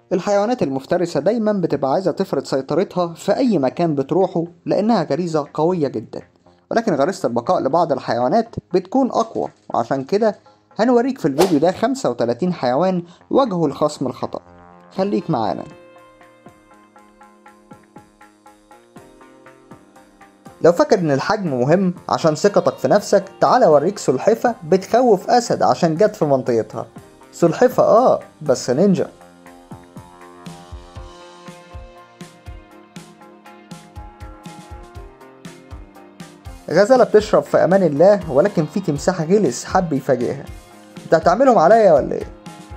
الحيوانات المفترسة دايما بتبقى عايزة تفرض سيطرتها في أي مكان بتروحه لأنها غريزة قوية جدا ولكن غريزة البقاء لبعض الحيوانات بتكون أقوى وعشان كده هنوريك في الفيديو ده 35 حيوان واجهوا الخصم الخطأ خليك معانا لو فاكر ان الحجم مهم عشان ثقتك في نفسك تعال اوريك سلحفة بتخوف اسد عشان جت في منطقتها سلحفة اه بس نينجا غزالة بتشرب في امان الله ولكن في تمساح غلس حب يفاجئها انت هتعملهم عليا ولا ايه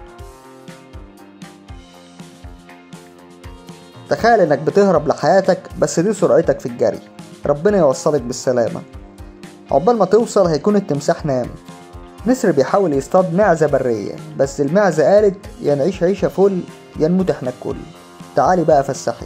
تخيل انك بتهرب لحياتك بس دي سرعتك في الجري ربنا يوصلك بالسلامة عقبال ما توصل هيكون التمساح نام نسر بيحاول يصطاد معزة برية بس المعزة قالت يا نعيش عيشة فل يا نموت احنا الكل تعالي بقى فسحك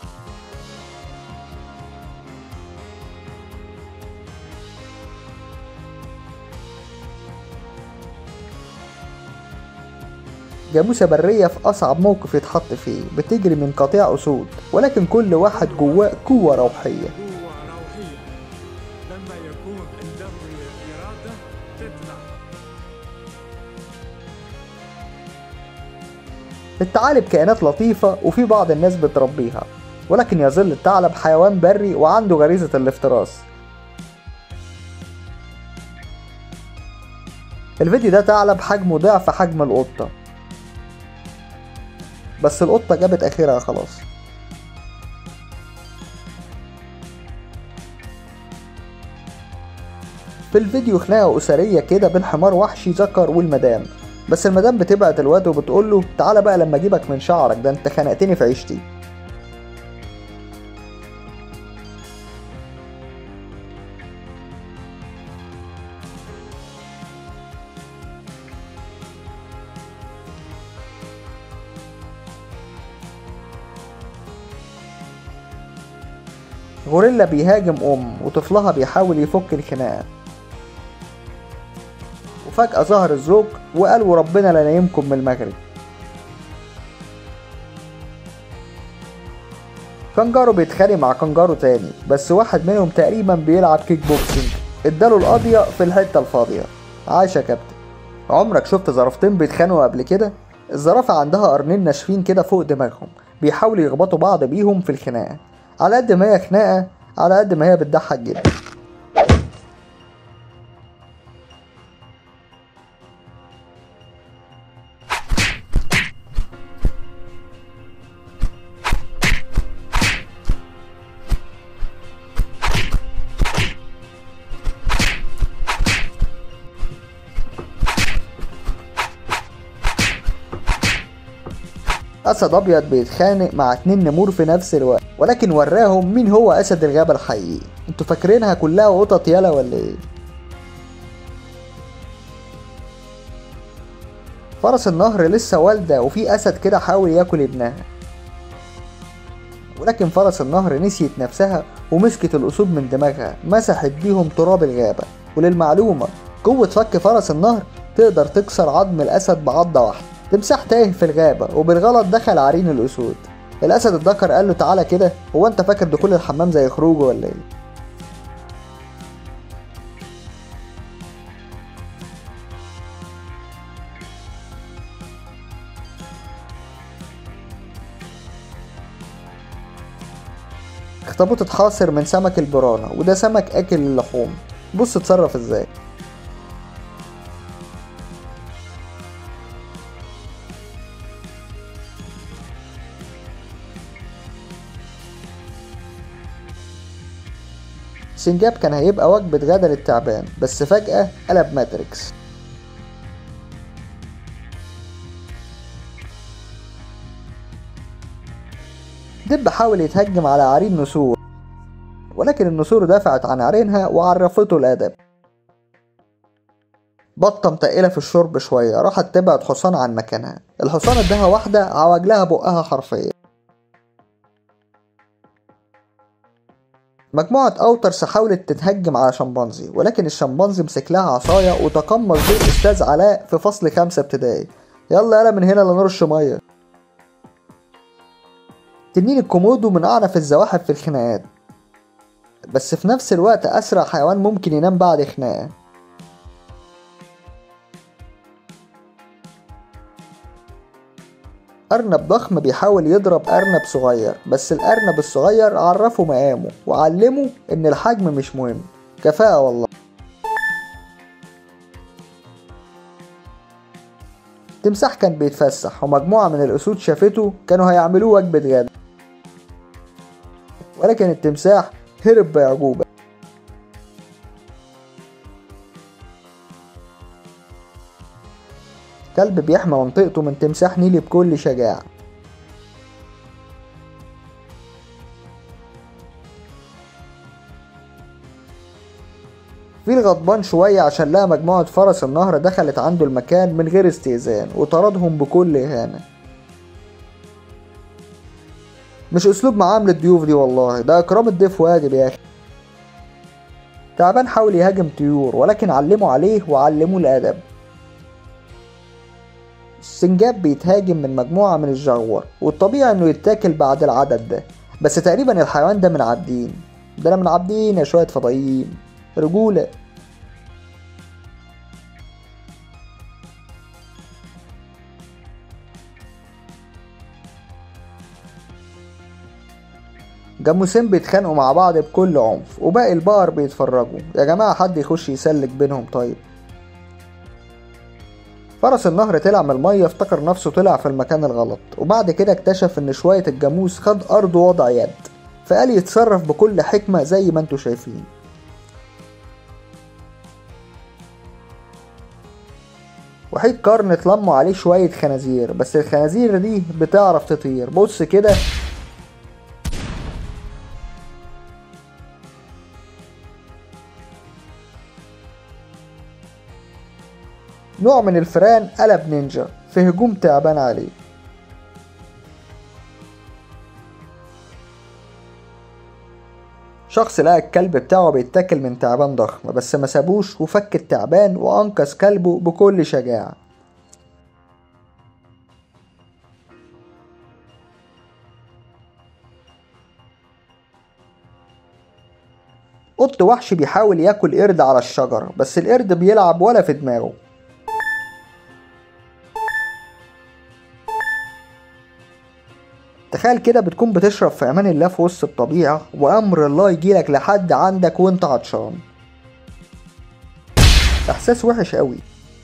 جاموسة برية في أصعب موقف يتحط فيه بتجري من قطيع أسود ولكن كل واحد جواه قوة روحية قوة روحية لما يكون عندهم الإرادة تطلع الثعالب كائنات لطيفة وفي بعض الناس بتربيها ولكن يظل الثعلب حيوان بري وعنده غريزة الافتراس الفيديو ده ثعلب حجمه ضعف حجم القطة بس القطة جابت آخرها خلاص في الفيديو خناقة أسرية كده بين حمار وحشي ذكر والمدام بس المدام بتبعت الواد وبتقول له تعالى بقى لما اجيبك من شعرك ده انت خنقتني في عيشتي غوريلا بيهاجم أم وطفلها بيحاول يفك الخناقة وفجأة ظهر الزوج وقال وربنا لا نايمكم من المغرب كانجارو بيتخانق مع كانجارو تاني بس واحد منهم تقريبا بيلعب كيك بوكسينج اداله القاضية في الحتة الفاضية عايش يا كابتن عمرك شفت زرافتين بيتخانقوا قبل كده الزرافة عندها قرنين ناشفين كده فوق دماغهم بيحاولوا يخبطوا بعض بيهم في الخناقة على قد ما هي خناقة على قد ما هي بتضحك جدا أسد أبيض بيتخانق مع اتنين نمور في نفس الوقت ولكن وراهم مين هو أسد الغابة الحقيقي انتوا فاكرينها كلها قطط يالا ولا ايه فرس النهر لسه والدة وفي أسد كده حاول ياكل ابنها ولكن فرس النهر نسيت نفسها ومسكت الأسود من دماغها مسحت بيهم تراب الغابة وللمعلومة قوة فك فرس النهر تقدر تكسر عظم الأسد بعضة واحدة تمساح تايه في الغابة وبالغلط دخل عرين الأسود الأسد الذكر قال له تعالى كده هو أنت فاكر دخول الحمام زي خروجه ولا إيه؟ اخطبوط اتحاصر من سمك البرانة وده سمك أكل اللحوم بص اتصرف ازاي سنجاب كان هيبقى وجبة غدا للتعبان بس فجأة قلب ماتريكس دب حاول يتهجم على عرين نسور ولكن النسور دافعت عن عرينها وعرفته الأدب بطة متقلة في الشرب شوية راحت تبعد حصان عن مكانها الحصان اداها واحدة عوج لها بقها حرفيا مجموعة أوترس حاولت تتهجم على شمبانزي ولكن الشمبانزي مسك لها عصاية وتقمص دور أستاذ علاء في فصل خمسة ابتدائي يلا يلا من هنا لنرش مية تنين الكومودو من أعنف الزواحف في الخناقات بس في نفس الوقت أسرع حيوان ممكن ينام بعد خناقة أرنب ضخم بيحاول يضرب أرنب صغير بس الأرنب الصغير عرفه مقامه وعلمه إن الحجم مش مهم كفاءة والله تمساح كان بيتفسح ومجموعة من الأسود شافته كانوا هيعملوه وجبة غدا ولكن التمساح هرب بأعجوبة كلب بيحمي منطقته من تمساح نيلي بكل شجاعة فيل غضبان شوية عشان لقى مجموعة فرس النهر دخلت عنده المكان من غير استئذان وطردهم بكل إهانة مش أسلوب معاملة الضيوف دي والله ده إكرام الضيف واجب يا أخي تعبان حاول يهاجم طيور ولكن علموا عليه وعلموه الأدب السنجاب بيتهاجم من مجموعة من الجغور والطبيعي انه يتاكل بعد العدد ده بس تقريبا الحيوان ده من عابدين ده انا من عابدين يا شوية فضائيين رجولة جاموسين بيتخانقوا مع بعض بكل عنف وباقي البقر بيتفرجوا يا جماعة حد يخش يسلك بينهم طيب فرس النهر طلع من المية افتكر نفسه طلع في المكان الغلط وبعد كده اكتشف ان شوية الجاموس خد ارض وضع يد فقال يتصرف بكل حكمة زي ما انتوا شايفين وحيد قرن اتلموا عليه شوية خنازير بس الخنازير دي بتعرف تطير بص كده نوع من الفئران قلب نينجا في هجوم تعبان عليه شخص لقى الكلب بتاعه بيتاكل من تعبان ضخم بس ما سابوش وفك التعبان وأنقذ كلبه بكل شجاعة قط وحش بيحاول ياكل قرد على الشجرة بس القرد بيلعب ولا في دماغه تخيل كده بتكون بتشرب في امان الله في وسط الطبيعة وامر الله يجيلك لحد عندك وانت عطشان احساس وحش قوي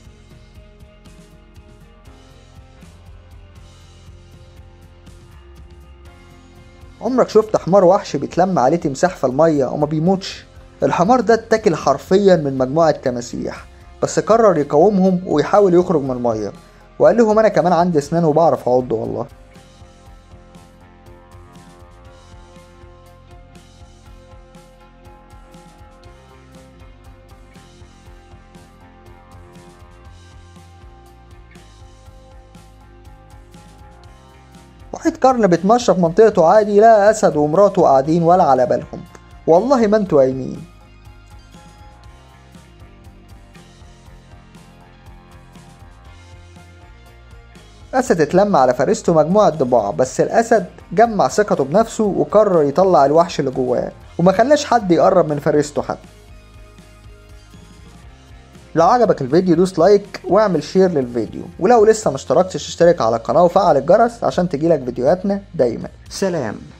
عمرك شفت حمار وحش بيتلم عليه تمساح في المية وما بيموتش الحمار ده اتاكل حرفيا من مجموعة تماسيح بس قرر يقاومهم ويحاول يخرج من المية وقال لهم انا كمان عندي اسنان وبعرف اعض والله وحيد قرن بيتمشى في منطقته عادي لا أسد ومراته قاعدين ولا على بالهم والله ما انتوا قايمين أسد اتلم على فريسته مجموعة ضباع بس الأسد جمع ثقته بنفسه وقرر يطلع الوحش اللي جواه وما خلاش حد يقرب من فريسته حتى لو عجبك الفيديو دوس لايك واعمل شير للفيديو ولو لسه مشتركتش اشترك على القناة وفعل الجرس عشان تجيلك فيديوهاتنا دايما سلام